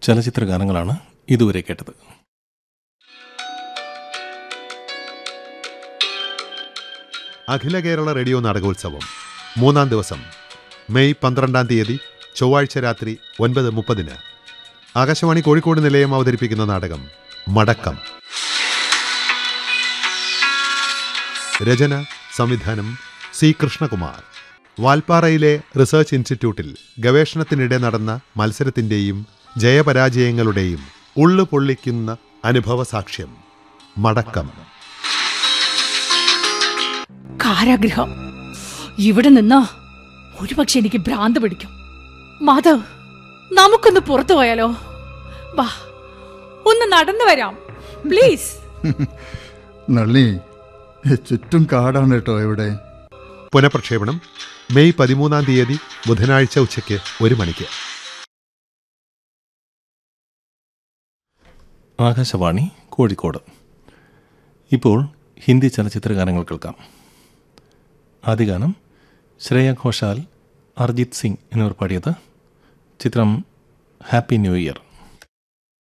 ചലച്ചിത്ര ഗാനങ്ങളാണ് ഇതുവരെ കേട്ടത് അഖില കേരള റേഡിയോ നാടകോത്സവം മൂന്നാം ദിവസം മെയ് പന്ത്രണ്ടാം തീയതി ചൊവ്വാഴ്ച രാത്രി ഒൻപത് മുപ്പതിന് ആകാശവാണി കോഴിക്കോട് നിലയം അവതരിപ്പിക്കുന്ന നാടകം മടക്കം രചന സംവിധാനം സി കൃഷ്ണകുമാർ വാൽപ്പാറയിലെ റിസർച്ച് ഇൻസ്റ്റിറ്റ്യൂട്ടിൽ ഗവേഷണത്തിനിടെ നടന്ന മത്സരത്തിന്റെയും ജയപരാജയങ്ങളുടെയും ഉള്ളു പൊള്ളിക്കുന്ന അനുഭവ സാക്ഷ്യം മടക്കം കാരാഗ്രഹം ഇവിടെ നിന്ന് ഒരുപക്ഷെ എനിക്ക് ഭ്രാന്ത് പിടിക്കും മാധവ് നമുക്കൊന്ന് പുറത്തു പോയാലോ വാ ഒന്ന് നടന്നു വരാം പ്ലീസ് നളിനി ചുറ്റും കാടാണ് കേട്ടോ ഇവിടെ പുനഃപ്രക്ഷേപണം മെയ് പതിമൂന്നാം തീയതി ബുധനാഴ്ച ഉച്ചയ്ക്ക് ഒരു മണിക്ക് ആകാശവാണി കോഴിക്കോട് ഇപ്പോൾ ഹിന്ദി ചലച്ചിത്ര ഗാനങ്ങൾ കേൾക്കാം ആദ്യ ഗാനം ശ്രേയ ഘോഷാൽ അർജിത് സിംഗ് എന്നിവർ പാടിയത് ചിത്രം ഹാപ്പി ന്യൂ ഇയർ